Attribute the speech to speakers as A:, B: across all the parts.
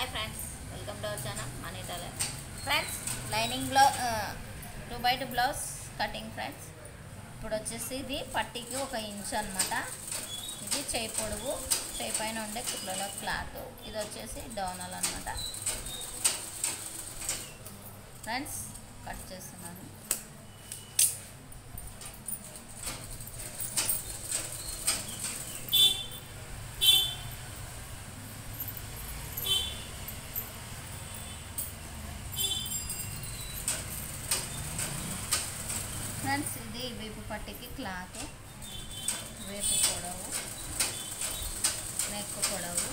A: hi friends welcome to our channel Mani tailor friends lining blouse two by two blouse cutting friends ఇప్పుడు వచ్చేసి ఇది పట్టీకి ఒక inch అనమాట ఇది చేయి పొడుగు చేయి పైన ఉండే కుట్లలో క్లాత్ ఇది వచ్చేసి డౌనల్ అనమాట ఫ్రెండ్స్ కట్ చేస్తున్నాను ఫ్రెండ్స్ ఇది వేపు పట్టికి క్లాత్ వేపు పొడవు నెక్ పొడవు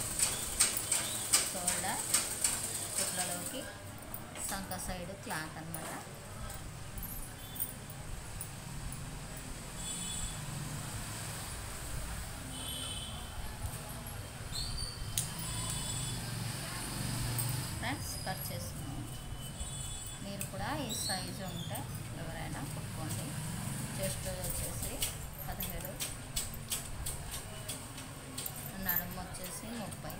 A: షోల్డర్ కుట్లలోకి సంక సైడ్ క్లాత్ అన్నమాట ఫ్రెండ్స్ కట్ చేస్తున్నాము మీరు కూడా ఈ సైజు ఉంటే ఎవరైనా కుట్టుకోండి చెస్ట్ వచ్చేసి పదిహేడు నడుము వచ్చేసి ముప్పై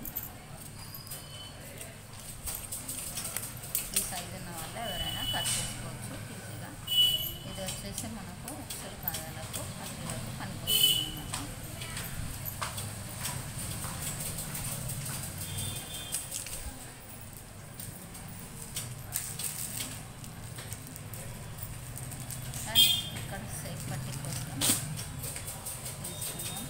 A: ఈ సైజు ఉన్న వాళ్ళు ఎవరైనా కట్ చేసుకోవచ్చు ఈజీగా ఇది వచ్చేసి మనకు ఉక్సలు కాయాలకు పట్టీలకు పనికొస్తుంది అనమాట ఫ్రెండ్స్ ఇక్కడ సేఫ్ పట్టి కోసం తీసుకున్నాం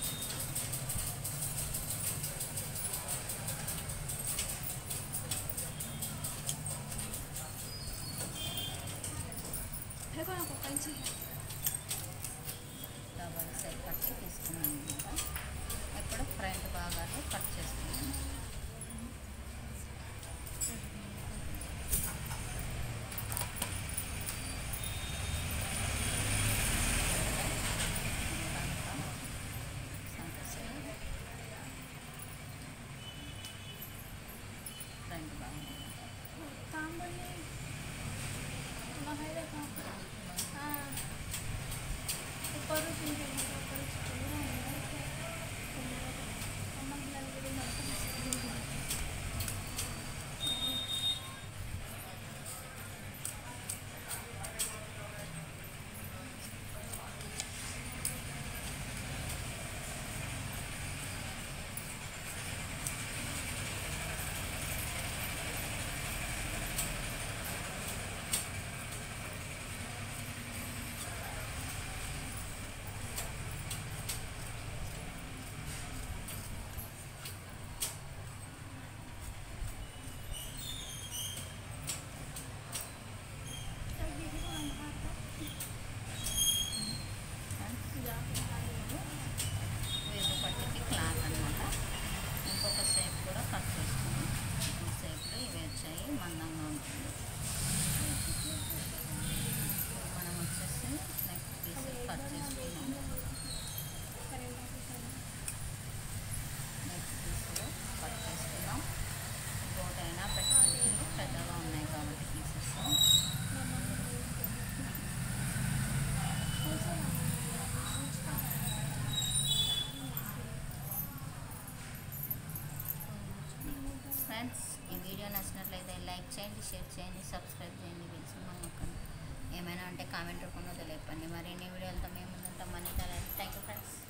A: డబల్ సేఫ్ పట్టి తీసుకున్నాం అనమాట ఇప్పుడు ఫ్రంట్ భాగాలు కట్ చేసుకున్నాం ఫ్రంట్ భాగం వేపు పట్టికి క్లాత్ అనమాట ఇంకొక సేప్ కూడా కట్ చేసుకున్నాం ఈ సేపులు ఇవి వచ్చాయి మందంగా ఉంటుంది ఇప్పుడు మనం వచ్చేసి నెక్ పీస్ కట్ చేసుకున్నాం నెక్ పీసులు కట్ చేసుకున్నాం గోటైనా పెట్టుకోవచ్చు పెద్దగా ఉన్నాయి కాబట్టి పీసెస్ ఫ్రెండ్స్ ఈ వీడియో నచ్చినట్లయితే లైక్ చేయండి షేర్ చేయండి సబ్స్క్రైబ్ చేయండి తెలిసిన నొక్కండి ఏమైనా ఉంటే కామెంట్ రూపంలో తెలియపండి మరిన్ని వీడియోలతో మేము ముందుంటాం మనీ థ్యాంక్ యూ ఫ్రెండ్స్